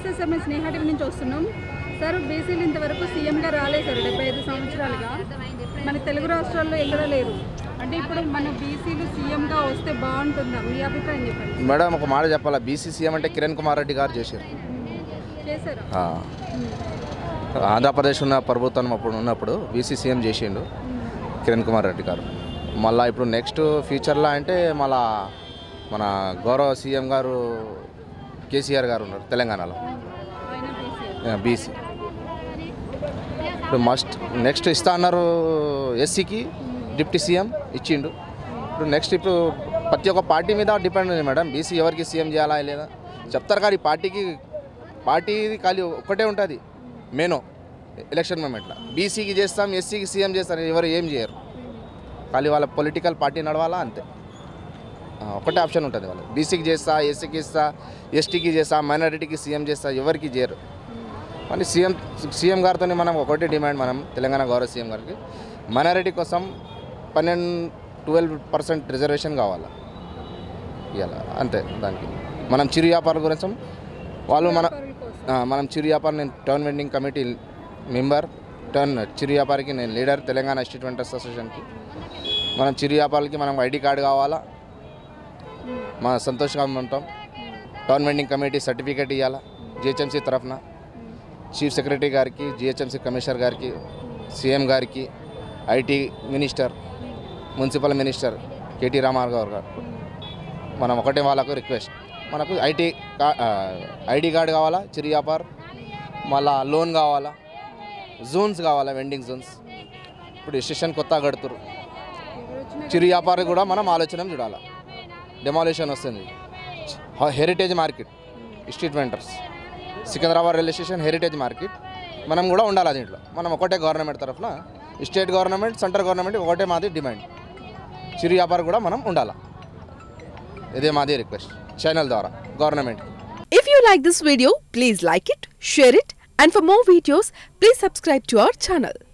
నమస్తే సార్ మేము స్నేహ టీవీ నుంచి వస్తున్నాం సార్ బీసీలు ఇంతవరకు సీఎంగా రాలేదు సార్ డెబ్బై ఐదు సంవత్సరాలుగా మన తెలుగు రాష్ట్రాల్లో ఎక్కడా లేరు అంటే ఇప్పుడు మన బీసీలు సీఎంగా వస్తే బాగుంటుందా మీ అభిప్రాయం చెప్పండి మేడం ఒక మాట చెప్పాలా బీసీసీఎం అంటే కిరణ్ కుమార్ రెడ్డి గారు చేశారు చేశారా ఆ. ఆంధ్రప్రదేశ్ ఉన్న ప్రభుత్వం అప్పుడు ఉన్నప్పుడు బీసీసీఎం చేసిండు కిరణ్ కుమార్ రెడ్డి గారు మళ్ళీ ఇప్పుడు నెక్స్ట్ ఫ్యూచర్లో అంటే మళ్ళా మన గౌరవ సీఎం గారు కేసీఆర్ గారు ఉన్నారు తెలంగాణలో ఆయన బీసీ బీసీ ఇప్పుడు మస్ట్ నెక్స్ట్ ఇస్తా అన్నారు ఎస్సీకి డిప్యూటీ సీఎం ఇచ్చిండు ఇప్పుడు నెక్స్ట్ ఇప్పుడు ప్రతి ఒక్క పార్టీ మీద డిపెండ్ ఉంది మేడం బీసీ ఎవరికి సీఎం చేయాలా లేదా చెప్తారు కానీ ఈ పార్టీకి పార్టీ ఖాళీ ఒక్కటే ఉంటుంది మెనో ఎలక్షన్ మూమెంట్లో బీసీకి చేస్తాం ఎస్సీకి సీఎం చేస్తారు ఎవరు ఏం చేయరు ఖాళీ వాళ్ళ పొలిటికల్ పార్టీ నడవాలా అంతే ఆ, ఒకటే ఆప్షన్ ఉంటుంది వాళ్ళు బీసీకి చేస్తా ఎస్సీకి ఇస్తా ఎస్టీకి చేస్తా మైనారిటీకి సీఎం చేస్తా ఎవరికి చేయరు కానీ సీఎం సీఎం గారితో మనం ఒకటే డిమాండ్ మనం తెలంగాణ గౌరవ సీఎం గారికి మైనారిటీ కోసం పన్నెండు ట్వెల్వ్ పర్సెంట్ రిజర్వేషన్ కావాలి ఇవాళ అంతే దానికి మనం చిరు వ్యాపారుల గురించి వాళ్ళు మన వ్యాపారుల కోసం. ఆ, మనం చిరు వ్యాపారం నేను town vending committee member town చిరు వ్యాపారికి నేను లీడర్ తెలంగాణ స్ట్రీట్ వెంటర్స్ అసోసియేషన్కి మనం చిరు వ్యాపారులకి మనం ఐడి కార్డు కావాలా మన సంతోషంగా ఉంటాం టౌన్ వెండింగ్ కమిటీ సర్టిఫికేట్ ఇవ్వాలా జిహెచ్ఎంసీ తరఫున చీఫ్ సెక్రటరీ గారికి జిహెచ్ఎంసీ కమిషనర్ గారికి సీఎం గారికి IT minister municipal minister KT Ramarao గారు మనం ఒకటే వాళ్ళకు రిక్వెస్ట్ మనకు ఐటీ కా- ఆ, ఐడి కార్డు కావాలా చిరు వ్యాపార్ మళ్ళా లోన్ కావాలా జోన్స్ కావాలా వెండింగ్ జోన్స్ ఇప్పుడు స్టేషన్ కొత్తగా కడుతురు ఎవరు వచ్చినా చిరు వ్యాపారి కూడా మనం ఆలోచన చూడాలి డెమాలిషన్ వస్తుంది heritage market street vendors Secunderabad railway station heritage market మనం కూడా ఉండాలి దీంట్లో మనం ఒకటే గవర్నమెంట్ తరఫున స్టేట్ గవర్నమెంట్ సెంట్రల్ గవర్నమెంట్ ఒకటే మాది డిమాండ్ చిరు వ్యాపారం కూడా మనం ఉండాలి ఇదే మాది రిక్వెస్ట్ ఛానల్ ద్వారా government If you like this video, please like it, share it, and for more videos, please subscribe to our channel.